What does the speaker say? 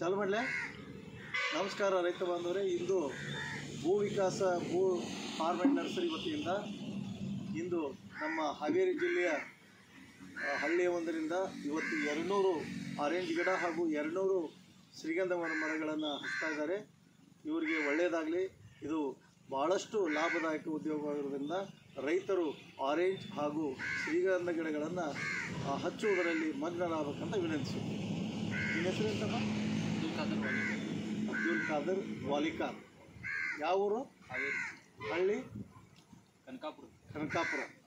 ಚಾಲು ಮಾಡಲೆ ನಮಸ್ಕಾರ ರೈತ ಬಾಂಧವರೇ ಇಂದು ಭೂ ವಿಕಾಸ ಭೂ ಫಾರ್ಮ್ ಆ್ಯಂಡ್ ನರ್ಸರಿ ವತಿಯಿಂದ ಇಂದು ನಮ್ಮ ಹಾವೇರಿ ಜಿಲ್ಲೆಯ ಆ, ಹಳ್ಳಿಯ ಒಂದರಿಂದ ಇವತ್ತು ಎರಡುನೂರು ಆರೆಂಜ್ ಗಿಡ ಹಾಗೂ ಎರಡುನೂರು ಶ್ರೀಗಂಧ ಮರ ಮರಗಳನ್ನು ಹಚ್ತಾ ಇದ್ದಾರೆ ಇವರಿಗೆ ಒಳ್ಳೆಯದಾಗಲಿ ಇದು ಭಾಳಷ್ಟು ಲಾಭದಾಯಕ ಉದ್ಯೋಗವಾಗಿರೋದ್ರಿಂದ ರೈತರು ಆರೆಂಜ್ ಹಾಗೂ ಶ್ರೀಗಂಧ ಗಿಡಗಳನ್ನು ಆ, ಹಚ್ಚುವುದರಲ್ಲಿ ಮಗ್ನರಾಗಬೇಕಂತ ವಿನಂತಿಸುತ್ತೀನಿ ನಿಮ್ಮ ಹೆಸರು ಎಂತಮ್ಮ ಅಬ್ದುಲ್ ಖಾದರ್ ವಾಲಿಕಾರ್ ಯಾವ ಊರು ಹಾವೇರಿ ಹಳ್ಳಿ ಕನಕಾಪುರ ಕನಕಾಪುರ